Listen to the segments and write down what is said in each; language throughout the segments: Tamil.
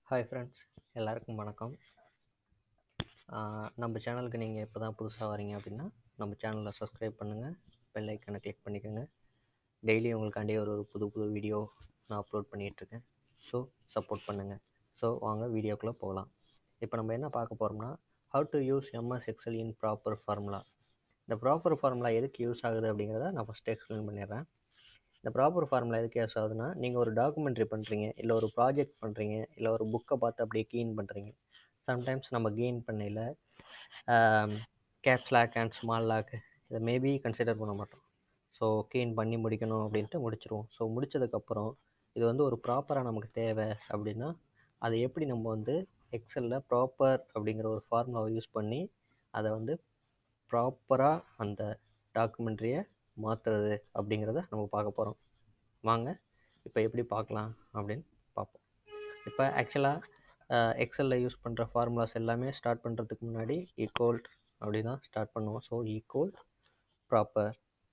ஹாய் ஃப்ரெண்ட்ஸ் எல்லாருக்கும் வணக்கம் ஆஹ் நம்ம சேனலுக்கு நீங்கள் இப்போ தான் புதுசாக வரீங்க அப்படின்னா நம்ம சேனலை சப்ஸ்கிரைப் பண்ணுங்கள் பெல் ஐக்கனை கிளிக் பண்ணிக்கோங்க டெய்லி உங்களுக்காண்டி ஒரு ஒரு புது புது வீடியோ நான் அப்லோட் பண்ணிகிட்ருக்கேன் ஸோ சப்போர்ட் பண்ணுங்கள் ஸோ வாங்க வீடியோக்குள்ளே போகலாம் இப்போ நம்ம என்ன பார்க்க போகிறோம்னா how to use MS Excel in proper formula இந்த ப்ராப்பர் ஃபார்முலா எதுக்கு யூஸ் ஆகுது அப்படிங்கிறத நான் ஃபஸ்ட்டு எக்ஸ்பிளைன் பண்ணிடுறேன் இந்த ப்ராப்பர் ஃபார்முலா எதுக்கு யூஸ் ஆகுதுன்னா நீங்கள் ஒரு டாக்குமெண்ட்ரி பண்ணுறீங்க இல்லை ஒரு ப்ராஜெக்ட் பண்ணுறீங்க இல்லை ஒரு புக்கை பார்த்து அப்படியே கீன் பண்ணுறீங்க சம்டைம்ஸ் நம்ம கெயின் பண்ணையில் caps lock and small lock இதை மேபி கன்சிடர் பண்ண மாட்டோம் ஸோ கீன் பண்ணி முடிக்கணும் அப்படின்ட்டு முடிச்சிருவோம் ஸோ முடிச்சதுக்கப்புறம் இது வந்து ஒரு ப்ராப்பராக நமக்கு தேவை அப்படின்னா அதை எப்படி நம்ம வந்து எக்ஸலில் ப்ராப்பர் அப்படிங்கிற ஒரு ஃபார்முலாவை யூஸ் பண்ணி அதை வந்து ப்ராப்பராக அந்த டாக்குமெண்ட்ரியை மாற்றுறது அப்படிங்கிறத நம்ம பார்க்க போகிறோம் வாங்க இப்போ எப்படி பார்க்கலாம் அப்படின்னு பார்ப்போம் இப்போ ஆக்சுவலாக எக்ஸலில் யூஸ் பண்ணுற ஃபார்முலாஸ் எல்லாமே ஸ்டார்ட் பண்ணுறதுக்கு முன்னாடி ஈக்குவல் அப்படி தான் ஸ்டார்ட் பண்ணுவோம் ஸோ ஈக்குவல் ப்ராப்பர்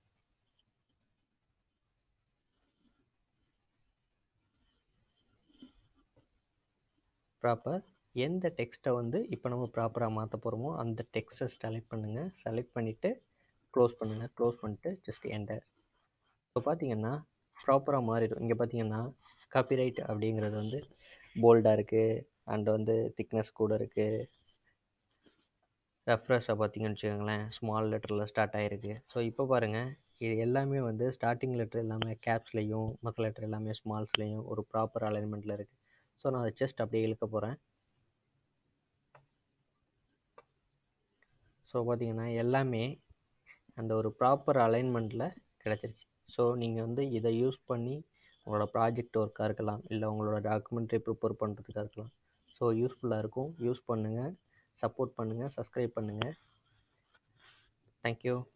ப்ராப்பர் எந்த டெக்ஸ்ட்டை வந்து இப்போ நம்ம ப்ராப்பராக மாற்ற போகிறோமோ அந்த டெக்ஸ்ட்டை செலக்ட் பண்ணுங்கள் செலக்ட் பண்ணிவிட்டு க்ளோஸ் பண்ணுங்கள் க்ளோஸ் பண்ணிட்டு ஜஸ்ட் என்டர் இப்போ பார்த்தீங்கன்னா ப்ராப்பராக மாறிடும் இங்கே பார்த்தீங்கன்னா காப்பிரைட் அப்படிங்கிறது வந்து போல்டாக இருக்குது அண்ட் வந்து திக்னஸ் கூட இருக்குது ரெஃப்ரெஷை பார்த்தீங்கன்னு வச்சுக்கோங்களேன் ஸ்மால் லெட்டரில் ஸ்டார்ட் ஆகிருக்கு ஸோ இப்போ பாருங்கள் இது எல்லாமே வந்து ஸ்டார்டிங் லெட்டர் எல்லாமே கேப்ஸ்லேயும் மற்ற லெட்டர் எல்லாமே ஸ்மால்ஸ்லேயும் ஒரு ப்ராப்பர் அலைன்மெண்ட்டில் இருக்குது ஸோ நான் அதை ஜஸ்ட் அப்படியே இழுக்க போகிறேன் ஸோ பார்த்தீங்கன்னா எல்லாமே அந்த ஒரு ப்ராப்பர் அலைன்மெண்ட்டில் கிடச்சிருச்சு ஸோ நீங்கள் வந்து இதை யூஸ் பண்ணி உங்களோட ப்ராஜெக்ட் ஒர்க்காக இருக்கலாம் இல்லை உங்களோட டாக்குமெண்ட்ரி ப்ரிப்பேர் பண்ணுறதுக்காக இருக்கலாம் ஸோ யூஸ்ஃபுல்லாக இருக்கும் யூஸ் பண்ணுங்கள் சப்போர்ட் பண்ணுங்கள் சப்ஸ்கிரைப் பண்ணுங்கள் தேங்க்யூ